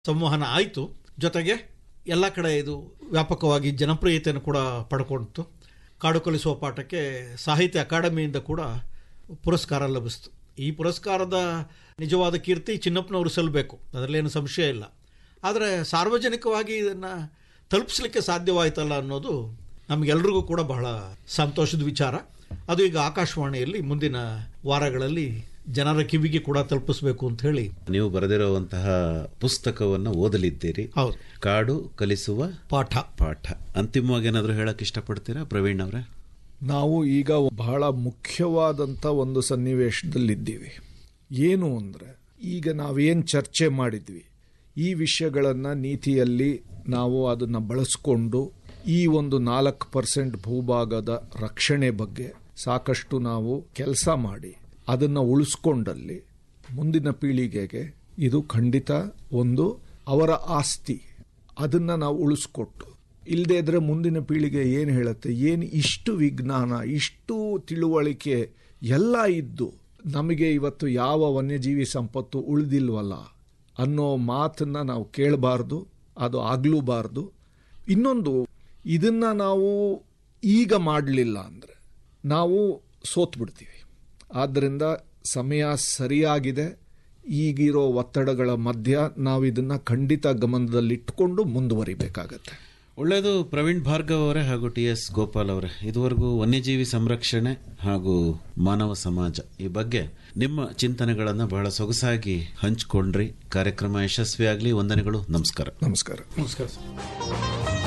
ಸಂವಹನ ಆಯಿತು ಜೊತೆಗೆ ಎಲ್ಲ ಕಡೆ ಇದು ವ್ಯಾಪಕವಾಗಿ ಜನಪ್ರಿಯತೆಯನ್ನು ಕೂಡ ಪಡ್ಕೊಂಡಿತು ಕಾಡು ಕಲಿಸುವ ಪಾಠಕ್ಕೆ ಸಾಹಿತ್ಯ ಅಕಾಡೆಮಿಯಿಂದ ಕೂಡ ಪುರಸ್ಕಾರ ಲಭಿಸಿತು ಈ ಪುರಸ್ಕಾರದ ನಿಜವಾದ ಕೀರ್ತಿ ಚಿನ್ನಪ್ಪನವರು ಸಲ್ಲಬೇಕು ಅದರಲ್ಲೇನು ಸಂಶಯ ಇಲ್ಲ ಆದರೆ ಸಾರ್ವಜನಿಕವಾಗಿ ಇದನ್ನು ತಲುಪಿಸ್ಲಿಕ್ಕೆ ಸಾಧ್ಯವಾಯ್ತಲ್ಲ ಅನ್ನೋದು ನಮಗೆಲ್ರಿಗೂ ಕೂಡ ಬಹಳ ಸಂತೋಷದ ವಿಚಾರ ಅದು ಈಗ ಆಕಾಶವಾಣಿಯಲ್ಲಿ ಮುಂದಿನ ವಾರಗಳಲ್ಲಿ ಜನರ ಕಿವಿಗೆ ಕೂಡ ತಲುಪಿಸ್ಬೇಕು ಅಂತ ಹೇಳಿ ನೀವು ಬರೆದಿರುವಂತಹ ಪುಸ್ತಕವನ್ನು ಓದಲಿದ್ದೀರಿ ಹೌದು ಕಾಡು ಕಲಿಸುವ ಪಾಠ ಪಾಠ ಅಂತಿಮವಾಗಿ ಏನಾದರೂ ಹೇಳಕ್ ಇಷ್ಟಪಡ್ತೀರಾ ಪ್ರವೀಣ್ ಅವರೇ ನಾವು ಈಗ ಬಹಳ ಮುಖ್ಯವಾದಂಥ ಒಂದು ಸನ್ನಿವೇಶದಲ್ಲಿದ್ದೀವಿ ಏನು ಅಂದರೆ ಈಗ ನಾವೇನು ಚರ್ಚೆ ಮಾಡಿದ್ವಿ ಈ ವಿಷಯಗಳನ್ನು ನೀತಿಯಲ್ಲಿ ನಾವು ಅದನ್ನು ಬಳಸ್ಕೊಂಡು ಈ ಒಂದು ನಾಲ್ಕು ಪರ್ಸೆಂಟ್ ಭೂಭಾಗದ ರಕ್ಷಣೆ ಬಗ್ಗೆ ಸಾಕಷ್ಟು ನಾವು ಕೆಲಸ ಮಾಡಿ ಅದನ್ನು ಉಳಿಸ್ಕೊಂಡಲ್ಲಿ ಮುಂದಿನ ಪೀಳಿಗೆಗೆ ಇದು ಖಂಡಿತ ಒಂದು ಅವರ ಆಸ್ತಿ ಅದನ್ನು ನಾವು ಉಳಿಸ್ಕೊಟ್ಟು ಇಲ್ಲದೇ ಇದ್ರೆ ಮುಂದಿನ ಪೀಳಿಗೆ ಏನು ಹೇಳುತ್ತೆ ಏನು ಇಷ್ಟು ವಿಜ್ಞಾನ ಇಷ್ಟು ತಿಳುವಳಿಕೆ ಎಲ್ಲ ಇದ್ದು ನಮಗೆ ಇವತ್ತು ಯಾವ ವನ್ಯಜೀವಿ ಸಂಪತ್ತು ಉಳಿದಿಲ್ವಲ್ಲ ಅನ್ನೋ ಮಾತನ್ನ ನಾವು ಕೇಳಬಾರ್ದು ಅದು ಆಗ್ಲೂಬಾರ್ದು ಇನ್ನೊಂದು ಇದನ್ನ ನಾವು ಈಗ ಮಾಡಲಿಲ್ಲ ಅಂದರೆ ನಾವು ಸೋತ್ಬಿಡ್ತೀವಿ ಆದ್ದರಿಂದ ಸಮಯ ಸರಿಯಾಗಿದೆ ಈಗಿರೋ ಒತ್ತಡಗಳ ಮಧ್ಯ ನಾವು ಇದನ್ನ ಖಂಡಿತ ಗಮನದಲ್ಲಿಟ್ಕೊಂಡು ಮುಂದುವರಿಬೇಕಾಗತ್ತೆ ಒಳ್ಳೆಯದು ಪ್ರವೀಣ್ ಭಾರ್ಗವ್ ಅವರೇ ಹಾಗೂ ಟಿ ಎಸ್ ಗೋಪಾಲ್ ಅವರೇ ಇದುವರೆಗೂ ವನ್ಯಜೀವಿ ಸಂರಕ್ಷಣೆ ಹಾಗೂ ಮಾನವ ಸಮಾಜ ಈ ಬಗ್ಗೆ ನಿಮ್ಮ ಚಿಂತನೆಗಳನ್ನು ಬಹಳ ಸೊಗಸಾಗಿ ಹಂಚಿಕೊಂಡ್ರಿ ಕಾರ್ಯಕ್ರಮ ಯಶಸ್ವಿಯಾಗಲಿ ವಂದನೆಗಳು ನಮಸ್ಕಾರ ನಮಸ್ಕಾರ ನಮಸ್ಕಾರ ಸರ್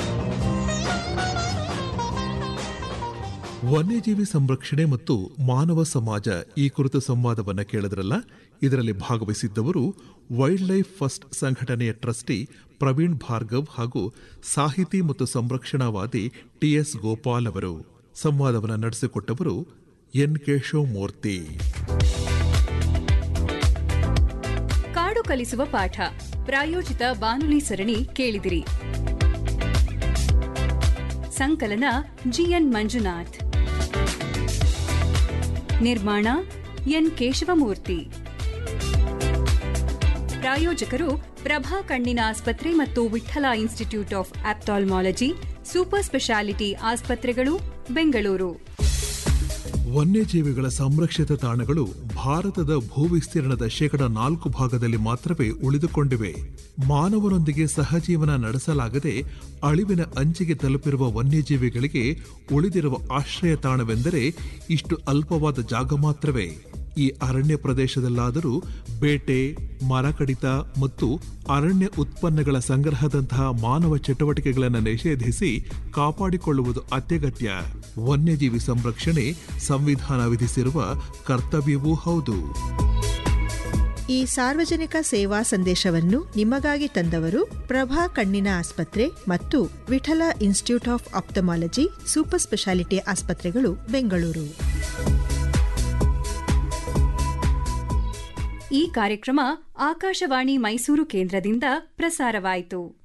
ವನ್ಯಜೀವಿ ಸಂರಕ್ಷಣೆ ಮತ್ತು ಮಾನವ ಸಮಾಜ ಈ ಕುರಿತ ಸಂವಾದವನ್ನ ಕೇಳಿದ್ರಲ್ಲ ಇದರಲ್ಲಿ ಭಾಗವಹಿಸಿದ್ದವರು ವೈಲ್ಡ್ ಲೈಫ್ ಫಸ್ಟ್ ಸಂಘಟನೆಯ ಟ್ರಸ್ಟಿ ಪ್ರವೀಣ್ ಭಾರ್ಗವ್ ಹಾಗೂ ಸಾಹಿತಿ ಮತ್ತು ಸಂರಕ್ಷಣಾವಾದಿ ಟಿಎಸ್ ಗೋಪಾಲ್ ಅವರು ಸಂವಾದವನ್ನು ನಡೆಸಿಕೊಟ್ಟವರು ಎನ್ ಕೇಶವ್ ಮೂರ್ತಿ ಕಾಡು ಕಲಿಸುವ ಪಾಠ ಪ್ರಾಯೋಜಿತ ಬಾನುಲಿ ಸರಣಿ ಕೇಳಿದಿರಿ ಸಂಕಲನ ಜಿಎನ್ ಮಂಜುನಾಥ್ ನಿರ್ಮಾಣ ಎನ್ ಕೇಶವಮೂರ್ತಿ ಪ್ರಾಯೋಜಕರು ಪ್ರಭಾ ಕಣ್ಣಿನ ಆಸ್ಪತ್ರೆ ಮತ್ತು Vittala institute of ophthalmology super speciality ಆಸ್ಪತ್ರೆಗಳು ಬೆಂಗಳೂರು ವನ್ಯಜೀವಿಗಳ ಸಂರಕ್ಷಿತ ತಾಣಗಳು ಭಾರತದ ಭೂವಿಸ್ತೀರ್ಣದ ಶೇಕಡ ನಾಲ್ಕು ಭಾಗದಲ್ಲಿ ಮಾತ್ರವೇ ಉಳಿದುಕೊಂಡಿವೆ ಮಾನವರೊಂದಿಗೆ ಸಹಜೀವನ ನಡೆಸಲಾಗದೆ ಅಳಿವಿನ ಅಂಚಿಗೆ ತಲುಪಿರುವ ವನ್ಯಜೀವಿಗಳಿಗೆ ಉಳಿದಿರುವ ಆಶ್ರಯ ತಾಣವೆಂದರೆ ಇಷ್ಟು ಅಲ್ಪವಾದ ಜಾಗ ಮಾತ್ರವೇ ಈ ಅರಣ್ಯ ಪ್ರದೇಶದಲ್ಲಾದರೂ ಬೇಟೆ ಮರ ಕಡಿತ ಮತ್ತು ಅರಣ್ಯ ಉತ್ಪನ್ನಗಳ ಸಂಗ್ರಹದಂತಹ ಮಾನವ ಚಟುವಟಿಕೆಗಳನ್ನು ನಿಷೇಧಿಸಿ ಕಾಪಾಡಿಕೊಳ್ಳುವುದು ಅತ್ಯಗತ್ಯ ವನ್ಯಜೀವಿ ಸಂರಕ್ಷಣೆ ಸಂವಿಧಾನ ವಿಧಿಸಿರುವ ಕರ್ತವ್ಯವೂ ಹೌದು ಈ ಸಾರ್ವಜನಿಕ ಸೇವಾ ಸಂದೇಶವನ್ನು ನಿಮಗಾಗಿ ತಂದವರು ಪ್ರಭಾ ಕಣ್ಣಿನ ಆಸ್ಪತ್ರೆ ಮತ್ತು Vittala institute of ophthalmology super speciality ಆಸ್ಪತ್ರೆಗಳು ಬೆಂಗಳೂರು ಈ ಕಾರ್ಯಕ್ರಮ ಆಕಾಶವಾಣಿ ಮೈಸೂರು ಕೇಂದ್ರದಿಂದ ಪ್ರಸಾರವಾಯಿತು